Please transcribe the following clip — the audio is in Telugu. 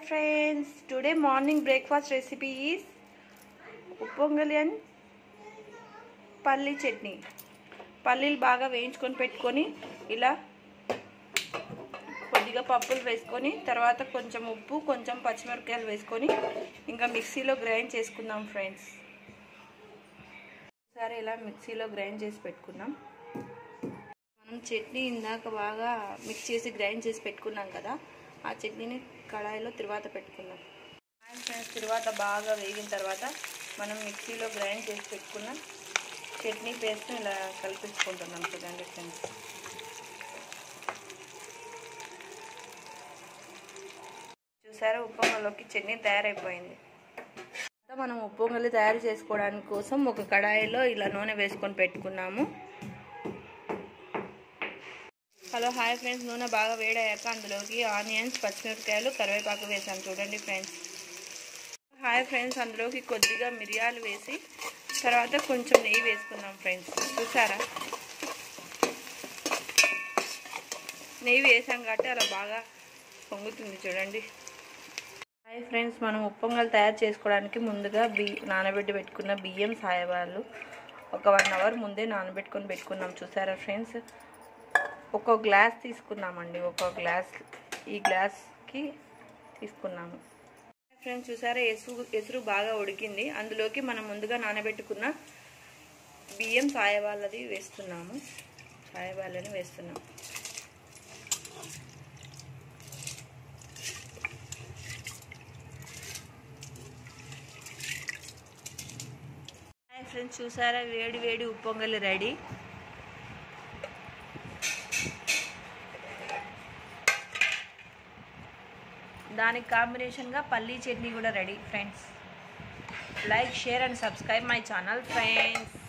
friends. Today morning breakfast recipe is ఉప్పొంగలి అండ్ పల్లీ చట్నీ పల్లీలు బాగా వేయించుకొని పెట్టుకొని ఇలా కొద్దిగా పప్పులు వేసుకొని తర్వాత కొంచెం ఉప్పు కొంచెం పచ్చిమిరపకాయలు వేసుకొని ఇంకా మిక్సీలో గ్రైండ్ చేసుకుందాం ఫ్రెండ్స్ ఒకసారి ఇలా మిక్సీలో గ్రైండ్ చేసి పెట్టుకుందాం మనం చట్నీ ఇందాక బాగా మిక్స్ చేసి గ్రైండ్ చేసి పెట్టుకున్నాం కదా ఆ చట్నీని కళాయిలో తిరువాత పెట్టుకుందాం ఫ్రెండ్స్ తిరువాత బాగా వేగిన తర్వాత మనం మిక్సీలో గ్రైండ్ చేసి పెట్టుకున్న చట్నీ పేస్ట్ ఇలా కలిపించుకుంటున్నాం చూడండి ఫ్రెండ్స్ చూసారా ఉప్పొంగలోకి చట్నీ తయారైపోయింది మనం ఉప్పొంగలి తయారు చేసుకోవడానికి కోసం ఒక కడాయిలో ఇలా నూనె వేసుకొని పెట్టుకున్నాము హలో హాయ్ ఫ్రెండ్స్ నూనె బాగా వేడయ్యాక అందులోకి ఆనియన్స్ పచ్చిమిరపకాయలు కరివేపాకు వేసాను చూడండి ఫ్రెండ్స్ హాయ్ ఫ్రెండ్స్ అందులోకి కొద్దిగా మిరియాలు వేసి తర్వాత కొంచెం నెయ్యి వేసుకున్నాం ఫ్రెండ్స్ చూసారా నెయ్యి వేసాం కాబట్టి అలా బాగా పొంగుతుంది చూడండి హాయ్ ఫ్రెండ్స్ మనం ఉప్పొంగల్ తయారు చేసుకోవడానికి ముందుగా బి నానబెట్టి పెట్టుకున్న బియ్యం సాయవాళ్ళు ఒక వన్ అవర్ ముందే నానబెట్టుకొని పెట్టుకున్నాం చూసారా ఫ్రెండ్స్ ఒక గ్లాస్ తీసుకున్నామండి ఒక గ్లాస్ ఈ గ్లాస్కి తీసుకున్నాము ఫ్రెండ్స్ చూసారా ఎసురు ఎసురు బాగా ఉడికింది అందులోకి మనం ముందుగా నానబెట్టుకున్న బియ్యం సాయవాళ్ళది వేస్తున్నాము సాయవాళ్ళని వేస్తున్నాం హాయ్ ఫ్రెండ్స్ చూసారా వేడి వేడి ఉప్పొంగలి రెడీ దానికి కాంబినేషన్గా పల్లీ చట్నీ కూడా ready friends like share and subscribe my channel friends